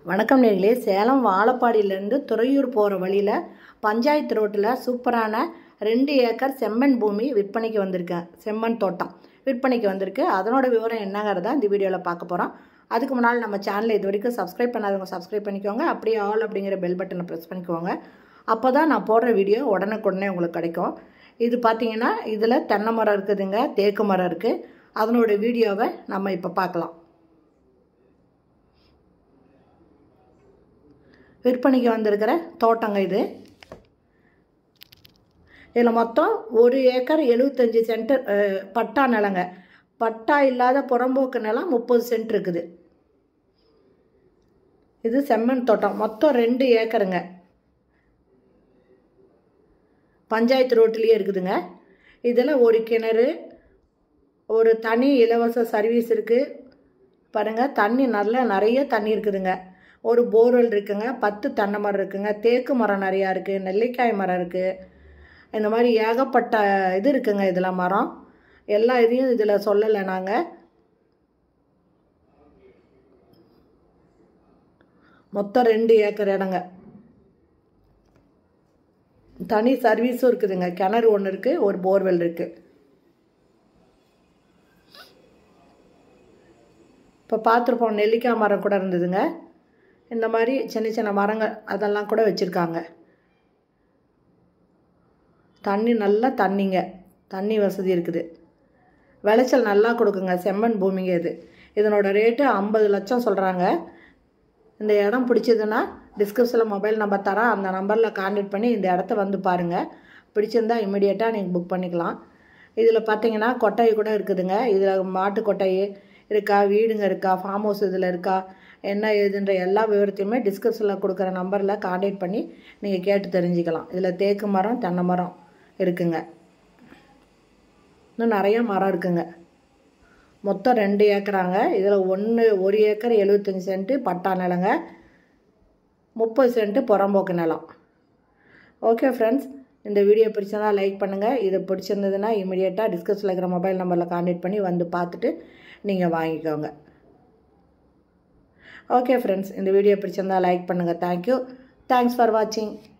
வணக்கம் நேர்களே சேலம் வாழப்பாடியிலேருந்து துறையூர் போகிற வழியில் பஞ்சாயத்து ரோட்டில் சூப்பரான ரெண்டு ஏக்கர் செம்மண் பூமி விற்பனைக்கு வந்திருக்கேன் செம்மண் தோட்டம் விற்பனைக்கு வந்திருக்கு அதனோட விவரம் என்னங்கிறத இந்த வீடியோவில் பார்க்க போகிறோம் அதுக்கு முன்னால் நம்ம சேனலை இது வரைக்கும் சப்ஸ்கிரைப் பண்ணாதவங்க சப்ஸ்கிரைப் பண்ணிக்கோங்க அப்படியே ஆல் அப்படிங்கிற பெல் பட்டனை ப்ரெஸ் பண்ணிக்கோங்க அப்போ தான் நான் போடுற வீடியோ உடனுக்குடனே உங்களுக்கு கிடைக்கும் இது பார்த்தீங்கன்னா இதில் தென்னை மரம் இருக்குதுங்க தேக்கு மரம் இருக்குது அதனோட வீடியோவை நம்ம இப்போ பார்க்கலாம் விற்பனைக்கு வந்திருக்கிற தோட்டங்க இது இதில் மொத்தம் ஒரு ஏக்கர் எழுபத்தஞ்சி சென்ட் அஹ், பட்டா நிலங்க பட்டா இல்லாத புறம்போக்கு நிலம் முப்பது சென்ட் இருக்குது இது செம்மண் தோட்டம் மொத்தம் ரெண்டு ஏக்கருங்க பஞ்சாயத்து ரோட்டிலேயே இருக்குதுங்க இதில் ஒரு கிணறு ஒரு தனி இலவச சர்வீஸ் இருக்குது பாருங்கள் தண்ணி நல்லா நிறைய தண்ணி இருக்குதுங்க ஒரு போர்வெல் இருக்குங்க பத்து தென்னை மரம் இருக்குங்க தேக்கு மரம் நிறையா இருக்குது நெல்லிக்காய் மரம் இருக்குது இந்த மாதிரி ஏகப்பட்ட இது இருக்குங்க இதில் மரம் எல்லா இதையும் இதில் சொல்லலை நாங்கள் மொத்தம் ரெண்டு ஏக்கர் இடங்க தனி சர்வீஸும் இருக்குதுங்க கிணறு ஒன்று இருக்குது ஒரு போர்வெல் இருக்குது இப்போ பார்த்துருப்போம் நெல்லிக்காய் மரம் கூட இருந்ததுங்க இந்த மாதிரி சின்ன சின்ன மரங்கள் அதெல்லாம் கூட வச்சுருக்காங்க தண்ணி நல்லா தண்ணிங்க தண்ணி வசதி இருக்குது விளைச்சல் நல்லா கொடுக்குங்க செம்மண் பூமிங்க இது இதனோட ரேட்டு ஐம்பது லட்சம் சொல்கிறாங்க இந்த இடம் பிடிச்சதுன்னா டிஸ்கிரிப்ஷனில் மொபைல் நம்பர் தரேன் அந்த நம்பரில் கான்டாக்ட் பண்ணி இந்த இடத்த வந்து பாருங்கள் பிடிச்சிருந்தா இமிடியேட்டாக நீங்கள் புக் பண்ணிக்கலாம் இதில் பார்த்தீங்கன்னா கொட்டாய் கூட இருக்குதுங்க இதில் மாட்டு கொட்டாய் இருக்கா வீடுங்க இருக்கா ஃபார்ம் ஹவுஸ் இதில் இருக்கா என்ன ஏதுன்ற எல்லா விவரத்தையுமே டிஸ்கிரிப்ஷனில் கொடுக்குற நம்பரில் கான்டாக்ட் பண்ணி நீங்கள் கேட்டு தெரிஞ்சுக்கலாம் இதில் தேக்கு மரம் தென்னை மரம் இருக்குங்க இன்னும் நிறைய மரம் இருக்குங்க மொத்தம் ரெண்டு ஏக்கராங்க இதில் ஒன்று ஒரு ஏக்கர் எழுபத்தஞ்சி சென்ட்டு பட்டா நிலங்க முப்பது சென்ட்டு புறம்போக்கு நிலம் ஓகே ஃப்ரெண்ட்ஸ் இந்த வீடியோ பிடிச்சதா லைக் பண்ணுங்கள் இது பிடிச்சிருந்ததுன்னா இமீடியட்டாக டிஸ்கஸில் இருக்கிற மொபைல் நம்பரில் கான்டாக்ட் பண்ணி வந்து பார்த்துட்டு நீங்கள் வாங்கிக்கோங்க ஓகே ஃப்ரெண்ட்ஸ் இந்த வீடியோ பிடிச்சிருந்தா லைக் பண்ணுங்கள் தேங்க்யூ தேங்க்ஸ் ஃபார் வாட்சிங்